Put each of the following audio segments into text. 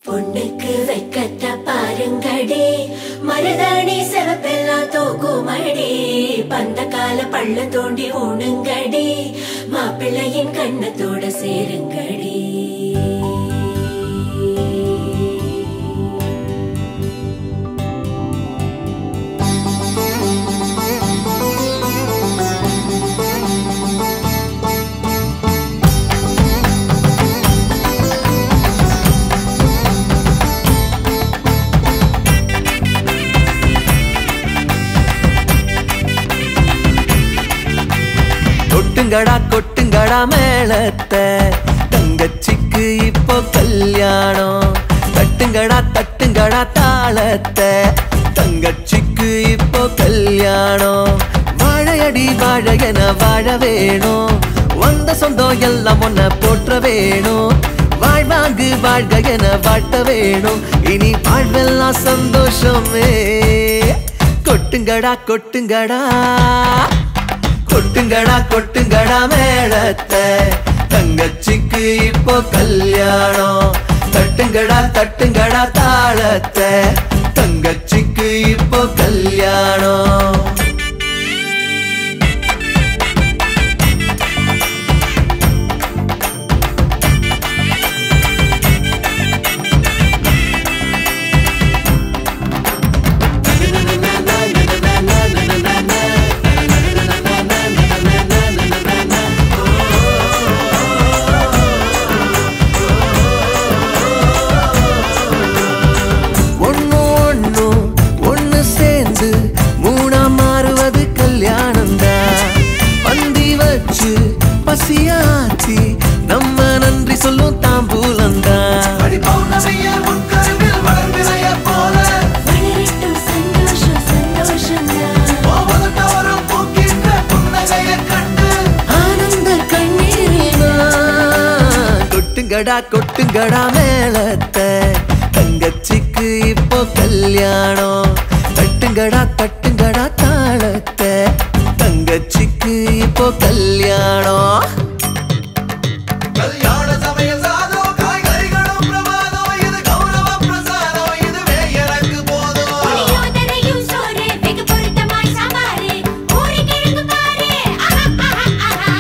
பொண்ணுக்கு வைக்கத்த பாருங்கடி மருதாணி சிவப்பெல்லாம் தூக்குமடி பந்த கால பள்ள தோண்டி ஊனுங்கடி மாப்பிள்ளையின் கண்ணத்தோட சேருங்கடி கொட்டுங்கடா கொட்டுங்கடா மேளத்தை தங்கச்சிக்கு இப்போ கல்யாணம் தட்டுங்கடா தட்டுங்கடா தாளத்தை தங்கச்சிக்கு இப்போ கல்யாணம் வாழையடி வாழ என வாழ வேணும் வந்த சொந்தம் எல்லாம் ஒன்ன போற்ற வேணும் வாழ்வாங்கு வாழ்க என வாழ்த்த வேணும் இனி வாழ்வெல்லாம் சந்தோஷமே கொட்டுங்கடா கொட்டுங்கடா கொட்டுங்கடா கொட்டுங்கடா மேளத்தை தங்கச்சிக்கு இப்போ கல்யாணம் தட்டுங்கடா தட்டுங்கடா தாளத்தை தங்கச்சிக்கு இப்போ கல்யாணம் ஒண்ணு ஒண்ணு ஒண்ணு சேர்ந்து மூணா மாறுவது கல்யாணம் தான் பந்தி வச்சு பசியாச்சி நம்ம நன்றி சொல்லும் தாம்பூலம் தான் வளரட்டும் சந்தோஷம் சந்தோஷம் ஆனந்த கண்ணீரில் கொட்டுங்கடா கொட்டுங்கடா மேளத்தை தங்கச்சிக்கு இப்போ கல்யாணம் தட்டுங்கடா தட்டுங்கடா தாளத்தை தங்கச்சிக்கு இப்போ கல்யாணம் கல்யாண சமய சாதம் காய்கறிகளும் பிரமாதம் இது கௌரவ பிரசாதம் இதுவே எனக்கு போதும் புளியோதரையும் சோறு வெகு பொருத்தமாய் சாம்பாரு ஊறி கிழங்கு பாரு ஆஹா, ஆஹா, ஆஹா.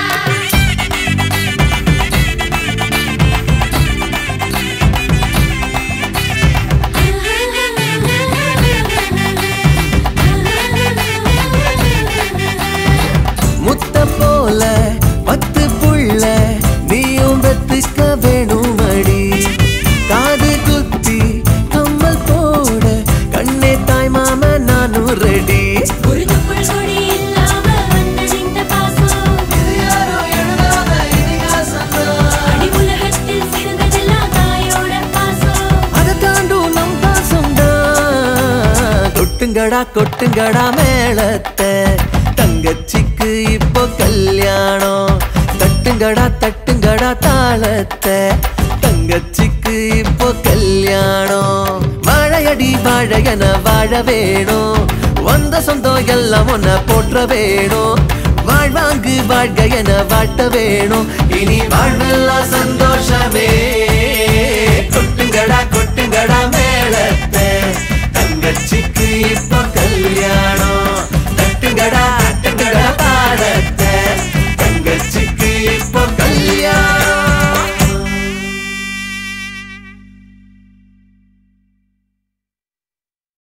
முத்த போல பத்து புள்ள நீயும் வெத்துக்க வேணும் அடி காது குத்தி கம்மல் போட கண்ணே தாய் மாம நானும் ரெடி ஒரு துப்புள் கொடி இல்லாம வந்தது இந்த பாசம். இது யாரோ எழுதாத இதிகாசம்தான். அடி உலகத்தில் சிறந்ததெல்லாம் தாயோட பாசம். அதை தாண்டும் நம் பாசம்தான் கொட்டுங்கடா கொட்டுங்கடா மேளத்தை தங்கச்சிக்கு இப்போ கல்யாணம் தட்டுங்கடா தட்டுங்கடா தாளத்தை தங்கச்சிக்கு இப்போ கல்யாணம் வாழையடி வாழ என வாழ வேணும் வந்த சொந்தம் எல்லாம் ஒன்ன போற்ற வேணும் வாழ்வாங்கு வாழ்க என வாட்ட வேணும் இனி வாழ்வெல்லாம் சந்தோஷமே